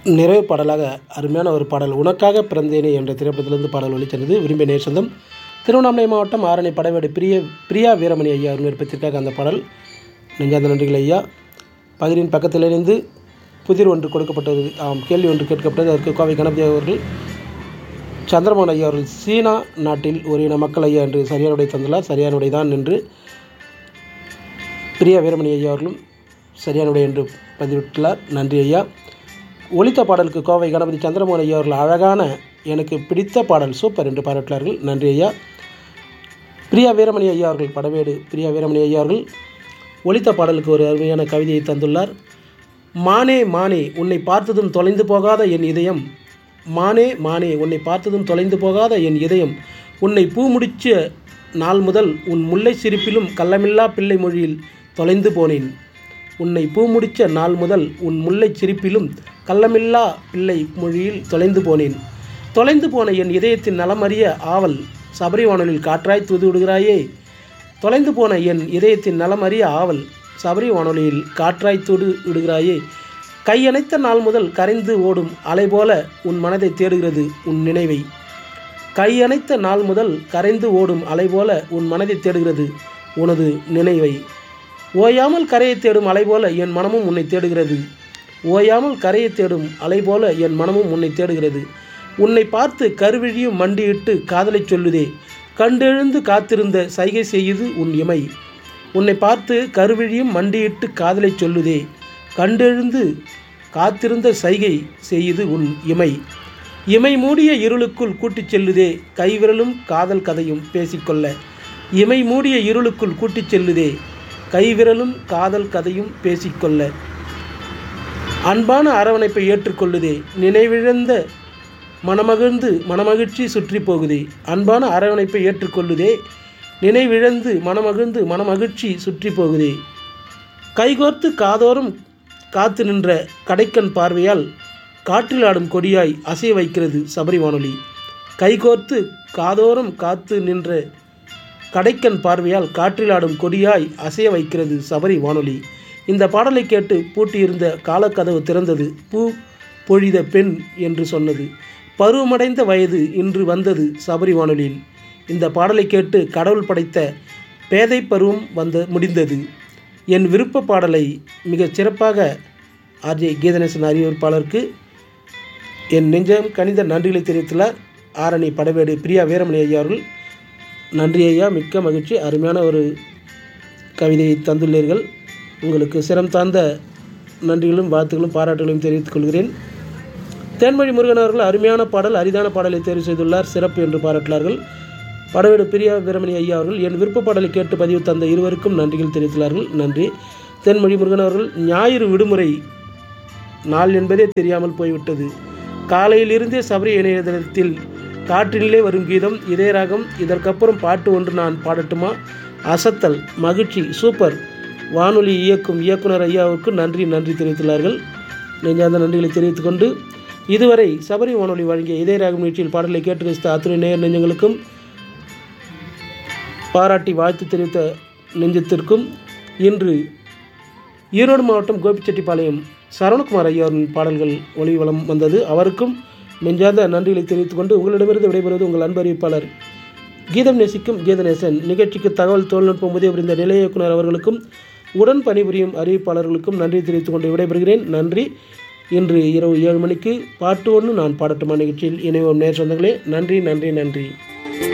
நிறைவு பாடலாக அருமையான ஒரு பாடல் உனக்காக பிறந்தேனே என்ற திரைப்படத்திலிருந்து பாடல் ஒளிச்சென்றது விரும்பிய நேர் சொந்தம் திருவண்ணாமலை மாவட்டம் ஆரணி படைவேடு பிரிய பிரியா வீரமணி ஐயா அவர் விருப்பத்திற்காக அந்த பாடல் நெஞ்சார்ந்த நன்றிகள் ஐயா பகிரின் பக்கத்தில் இணைந்து புதிர் ஒன்று கொடுக்கப்பட்டது ஆம் கேள்வி ஒன்று கேட்கப்பட்டது அதற்கு கோவை கணபதி அவர்கள் சந்திரமோகன் ஐயா அவர்கள் சீனா நாட்டில் ஒரு இன மக்கள் ஐயா என்று சரியான உடை தந்துள்ளார் சரியான உடை தான் என்று பிரியா வீரமணி ஐயா அவர்களும் சரியான உடை என்று பதிவிட்டுள்ளார் நன்றி ஐயா ஒலித்த பாடலுக்கு கோவை கணபதி சந்திரமோகன் ஐயா அவர்கள் அழகான எனக்கு பிடித்த பாடல் சூப்பர் என்று பாராட்டினார்கள் நன்றி ஐயா பிரியா வீரமணி ஐயா அவர்கள் படவேடு பிரியா வீரமணி ஐயா அவர்கள் ஒலித்த பாடலுக்கு ஒரு அருமையான கவிதையை தந்துள்ளார் மானே மானே உன்னை பார்த்ததும் தொலைந்து போகாத என் இதயம் மானே மானே உன்னை பார்த்ததும் தொலைந்து போகாத என் இதயம் உன்னை பூ முடிச்ச நாள் முதல் உன் முல்லை சிரிப்பிலும் கள்ளமில்லா பிள்ளை மொழியில் தொலைந்து போனேன் உன்னை பூ முடிச்ச நாள் முதல் உன் முல்லை சிரிப்பிலும் கள்ளமில்லா பிள்ளை மொழியில் தொலைந்து போனேன் தொலைந்து போன என் இதயத்தின் நலமறிய ஆவல் சபரி வானொலியில் காற்றாய் தூது விடுகிறாயே தொலைந்து போன என் இதயத்தின் நலமறிய ஆவல் சபரி வானொலியில் காற்றாய் தூடு விடுகிறாயே கையணைத்த நாள் முதல் கரைந்து ஓடும் அலை போல உன் மனதை தேடுகிறது உன் நினைவை கையணைத்த நாள் முதல் கரைந்து ஓடும் அலை போல உன் மனதை தேடுகிறது உனது நினைவை ஓயாமல் கரையை தேடும் அலை போல என் மனமும் உன்னை தேடுகிறது ஓயாமல் கரையை தேடும் அலை போல என் மனமும் உன்னை தேடுகிறது உன்னை பார்த்து கருவிழியும் மண்டியிட்டு காதலை சொல்லுதே கண்டெழுந்து காத்திருந்த சைகை செய்யுது உன் இமை உன்னை பார்த்து கருவிழியும் மண்டியிட்டு காதலை சொல்லுதே கண்டெழுந்து காத்திருந்த சைகை செய்யுது உன் இமை இமை மூடிய இருளுக்குள் கூட்டிச் செல்லுதே கைவிரலும் காதல் கதையும் பேசிக்கொள்ள இமை மூடிய இருளுக்குள் கூட்டிச் செல்லுதே கைவிரலும் காதல் கதையும் பேசிக்கொள்ள அன்பான அரவணைப்பை ஏற்றுக்கொள்ளுதே நினைவிழந்த மனமகிழ்ந்து மனமகிழ்ச்சி சுற்றி போகுதே அன்பான அரவணைப்பை ஏற்றுக்கொள்ளுதே நினைவிழந்து மனமகிழ்ந்து மனமகிழ்ச்சி சுற்றி போகுதே கைகோர்த்து காதோறும் காத்து நின்ற கடைக்கண் பார்வையால் காற்றில் ஆடும் கொடியாய் அசைய வைக்கிறது சபரி வானொலி கைகோர்த்து காதோறும் காத்து நின்ற கடைக்கண் பார்வையால் காற்றில் ஆடும் கொடியாய் அசைய வைக்கிறது சபரி வானொலி இந்த பாடலை கேட்டு பூட்டியிருந்த காலக்கதவு திறந்தது பூ பொழித பெண் என்று சொன்னது பருவமடைந்த வயது இன்று வந்தது சபரி வானொலியில் இந்த பாடலை கேட்டு கடவுள் படைத்த பேதை பருவம் வந்த முடிந்தது என் விருப்ப பாடலை மிகச் சிறப்பாக ஆர்ஜே கீதநேசன் அறிவிப்பாளருக்கு என் நெஞ்சம் கணித நன்றிகளை தெரிவித்துள்ளார் ஆரணி படவேடு பிரியா வீரமணி ஐயா அவர்கள் நன்றி ஐயா மிக்க மகிழ்ச்சி அருமையான ஒரு கவிதையை தந்துள்ளீர்கள் உங்களுக்கு சிரம் தாழ்ந்த நன்றிகளும் வாழ்த்துக்களும் பாராட்டுகளையும் தெரிவித்துக் கொள்கிறேன் தேன்மொழி முருகன் அவர்கள் அருமையான பாடல் அரிதான பாடலை தேர்வு செய்துள்ளார் சிறப்பு என்று பாராட்டினார்கள் படவேடு பிரியா வீரமணி ஐயா அவர்கள் என் விருப்ப பாடலை கேட்டு பதிவு தந்த இருவருக்கும் நன்றிகள் தெரிவித்துள்ளார்கள் நன்றி தென்மொழி முருகன் அவர்கள் ஞாயிறு விடுமுறை நாள் என்பதே தெரியாமல் போய்விட்டது காலையிலிருந்தே சபரி இணையதளத்தில் காற்றினிலே வரும் கீதம் இதே ராகம் இதற்கப்புறம் பாட்டு ஒன்று நான் பாடட்டுமா அசத்தல் மகிழ்ச்சி சூப்பர் வானொலி இயக்கும் இயக்குனர் ஐயாவுக்கு நன்றி நன்றி தெரிவித்துள்ளார்கள் நெஞ்சார்ந்த நன்றிகளை தெரிவித்துக்கொண்டு இதுவரை சபரி வானொலி வழங்கிய இதய ராகம் நிகழ்ச்சியில் பாடலை கேட்டு ரசித்த அத்துணை நேர் நெஞ்சங்களுக்கும் பாராட்டி வாழ்த்து தெரிவித்த நெஞ்சத்திற்கும் இன்று ஈரோடு மாவட்டம் கோபிச்செட்டிப்பாளையம் சரவணகுமார் ஐயாவின் பாடல்கள் ஒளி வளம் வந்தது அவருக்கும் நெஞ்சார்ந்த நன்றிகளை தெரிவித்துக் கொண்டு உங்களிடமிருந்து விடைபெறுவது உங்கள் அன்பு அறிவிப்பாளர் கீதம் நேசிக்கும் கீதநேசன் நிகழ்ச்சிக்கு தகவல் தொழில்நுட்பம் உதவி புரிந்த நிலைய இயக்குனர் அவர்களுக்கும் உடன் பணிபுரியும் அறிவிப்பாளர்களுக்கும் நன்றி தெரிவித்துக் கொண்டு விடைபெறுகிறேன் நன்றி இன்று இரவு ஏழு மணிக்கு பாட்டு ஒன்று நான் பாடட்டுமா நிகழ்ச்சியில் இணைவோம் நேர் சொந்தங்களே நன்றி நன்றி நன்றி